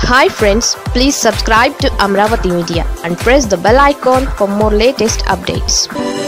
hi friends please subscribe to Amaravati media and press the bell icon for more latest updates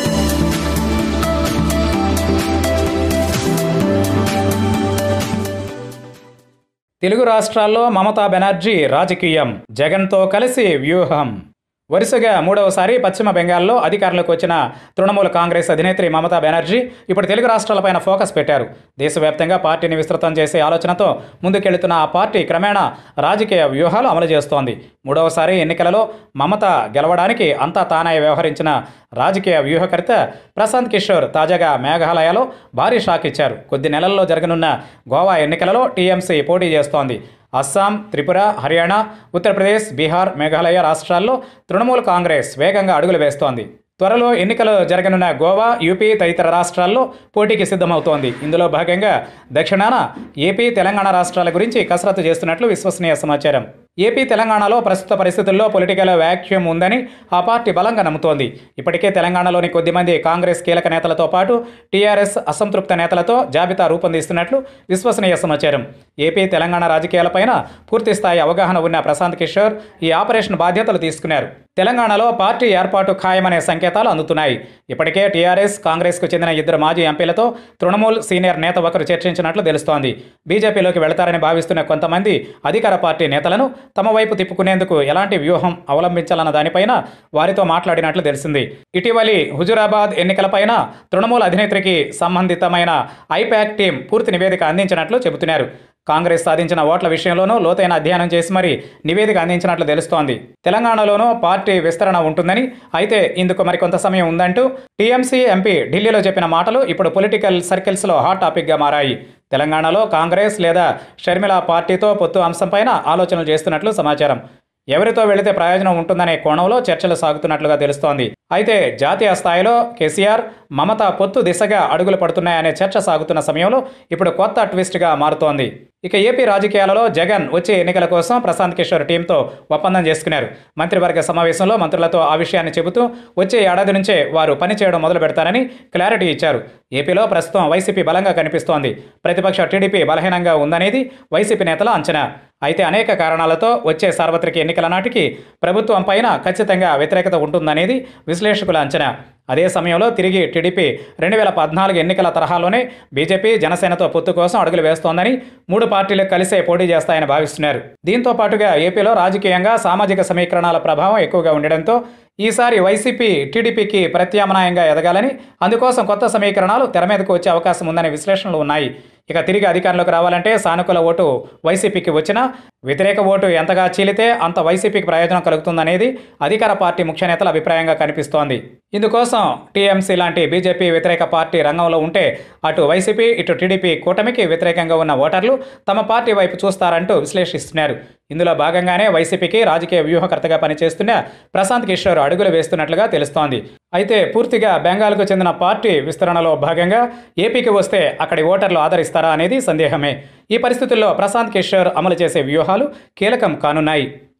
Telugu రాష్ట్రాల్లో మమతా బెనర్జీ రాజకీయం జగన్తో కలిసి వ్యూహం వరుసగా మూడవసారి పశ్చిమ బెంగాల్లో అధికారంలోకి వచ్చిన తృణమూల కాంగ్రెస్ అధినేత్రి మమతా బెనర్జీ ఇప్పుడు తెలుగు రాష్ట్రాలపైన ఫోకస్ పెట్టారు దేశవ్యాప్తంగా పార్టీని విస్తృతం చేసే ఆలోచనతో ముందుకెళ్తున్న ఆ పార్టీ క్రమేణా రాజకీయ వ్యూహాలు అమలు చేస్తోంది మూడవసారి ఎన్నికలలో మమత గెలవడానికి అంతా తానై వ్యవహరించిన రాజకీయ వ్యూహకర్త ప్రశాంత్ కిషోర్ తాజాగా మేఘాలయలో భారీ షాక్ ఇచ్చారు కొద్ది నెలల్లో జరగనున్న గోవా ఎన్నికలలో టీఎంసీ పోటీ చేస్తోంది అస్సాం త్రిపుర హర్యానా ఉత్తరప్రదేశ్ బీహార్ మేఘాలయ రాష్ట్రాల్లో తృణమూల్ కాంగ్రెస్ వేగంగా అడుగులు వేస్తోంది త్వరలో ఎన్నికలు జరగనున్న గోవా యూపీ తదితర రాష్ట్రాల్లో పోటీకి సిద్ధమవుతోంది ఇందులో భాగంగా దక్షిణాన ఏపీ తెలంగాణ రాష్ట్రాల గురించి కసరత్తు చేస్తున్నట్లు విశ్వసనీయ సమాచారం ఏపీ తెలంగాణలో ప్రస్తుత పరిస్థితుల్లో పొలిటికల్ వ్యాక్యూమ్ ఉందని ఆ పార్టీ బలంగా నమ్ముతోంది ఇప్పటికే తెలంగాణలోని కొద్దిమంది కాంగ్రెస్ కీలక నేతలతో పాటు టీఆర్ఎస్ అసంతృప్త నేతలతో జాబితా రూపొందిస్తున్నట్లు విశ్వసనీయ సమాచారం ఏపీ తెలంగాణ రాజకీయాలపైన పూర్తి స్థాయి అవగాహన ఉన్న ప్రశాంత్ కిషోర్ ఈ ఆపరేషన్ బాధ్యతలు తీసుకున్నారు తెలంగాణలో పార్టీ ఏర్పాటు ఖాయమనే సంకేతాలు అందుతున్నాయి ఇప్పటికే టీఆర్ఎస్ కాంగ్రెస్కు చెందిన ఇద్దరు మాజీ ఎంపీలతో తృణమూల్ సీనియర్ నేత ఒకరు చర్చించినట్లు తెలుస్తోంది బీజేపీలోకి వెళతారని భావిస్తున్న కొంతమంది అధికార పార్టీ నేతలను తమ వైపు తిప్పుకునేందుకు ఎలాంటి వ్యూహం అవలంబించాలన్న దానిపైన వారితో మాట్లాడినట్లు తెలిసింది ఇటీవలి హుజురాబాద్ ఎన్నికలపైన తృణమూల్ అధినేత్రికి సంబంధితమైన ఐపాక్ టీం పూర్తి నివేదిక అందించినట్లు చెబుతున్నారు కాంగ్రెస్ సాధించిన ఓట్ల విషయంలోనూ లోతైన అధ్యయనం చేసి మరీ నివేదిక అందించినట్లు తెలుస్తోంది తెలంగాణలోనూ పార్టీ విస్తరణ ఉంటుందని అయితే ఇందుకు మరికొంత సమయం ఉందంటూ టీఎంసీ ఎంపీ ఢిల్లీలో చెప్పిన మాటలు ఇప్పుడు పొలిటికల్ సర్కిల్స్లో హాట్ టాపిక్గా మారాయి తెలంగాణలో కాంగ్రెస్ లేదా షర్మిల పార్టీతో పొత్తు అంశంపైన ఆలోచనలు చేస్తున్నట్లు సమాచారం ఎవరితో వెళితే ప్రయోజనం ఉంటుందనే కోణంలో చర్చలు సాగుతున్నట్లుగా తెలుస్తోంది అయితే జాతీయ స్థాయిలో కేసీఆర్ మమత పొత్తు దిశగా అడుగులు పడుతున్నాయనే చర్చ సాగుతున్న సమయంలో ఇప్పుడు కొత్త ట్విస్ట్గా మారుతోంది ఇక ఏపీ రాజకీయాలలో జగన్ వచ్చే ఎన్నికల కోసం ప్రశాంత్ కిషోర్ టీంతో ఒప్పందం చేసుకున్నారు మంత్రివర్గ సమావేశంలో మంత్రులతో ఆ విషయాన్ని చెబుతూ వచ్చే ఏడాది నుంచే వారు పనిచేయడం మొదలు పెడతారని క్లారిటీ ఇచ్చారు ఏపీలో ప్రస్తుతం వైసీపీ బలంగా కనిపిస్తోంది ప్రతిపక్ష టీడీపీ బలహీనంగా ఉందనేది వైసీపీ నేతల అంచనా అయితే అనేక కారణాలతో వచ్చే సార్వత్రిక ఎన్నికల నాటికి ప్రభుత్వం పైన ఖచ్చితంగా వ్యతిరేకత ఉంటుందనేది విశ్లేషకుల అంచనా అదే సమయంలో తిరిగి టీడీపీ రెండు వేల పద్నాలుగు ఎన్నికల తరహాలోనే బీజేపీ జనసేనతో పొత్తు కోసం అడుగులు వేస్తోందని మూడు పార్టీలు కలిసే పోటీ చేస్తాయని భావిస్తున్నారు దీంతో పాటుగా ఏపీలో రాజకీయంగా సామాజిక సమీకరణాల ప్రభావం ఎక్కువగా ఉండడంతో ఈసారి వైసీపీ టీడీపీకి ప్రత్యామ్నాయంగా ఎదగాలని అందుకోసం కొత్త సమీకరణాలు తెర మీదకు వచ్చే అవకాశం ఉందనే విశ్లేషణలు ఉన్నాయి ఇక తిరిగి అధికారంలోకి రావాలంటే సానుకూల ఓటు వైసీపీకి వచ్చినా వ్యతిరేక ఓటు ఎంతగా చీలితే అంత వైసీపీకి ప్రయోజనం కలుగుతుందనేది అధికార పార్టీ ముఖ్య నేతల అభిప్రాయంగా కనిపిస్తోంది ఇందుకోసం టీఎంసీ లాంటి బీజేపీ వ్యతిరేక పార్టీ రంగంలో ఉంటే అటు వైసీపీ ఇటు టీడీపీ కూటమికి వ్యతిరేకంగా ఉన్న ఓటర్లు తమ పార్టీ వైపు చూస్తారంటూ విశ్లేషిస్తున్నారు ఇందులో భాగంగానే వైసీపీకి రాజకీయ వ్యూహకర్తగా పనిచేస్తున్న ప్రశాంత్ కిషోర్ అడుగులు వేస్తున్నట్లుగా తెలుస్తోంది అయితే పూర్తిగా బెంగాల్కు చెందిన పార్టీ విస్తరణలో భాగంగా ఏపీకి వస్తే అక్కడి ఓటర్లు ఆదరిస్తారా అనేది సందేహమే ఈ పరిస్థితుల్లో ప్రశాంత్ కిషోర్ అమలు చేసే వ్యూహాలు కీలకం కానున్నాయి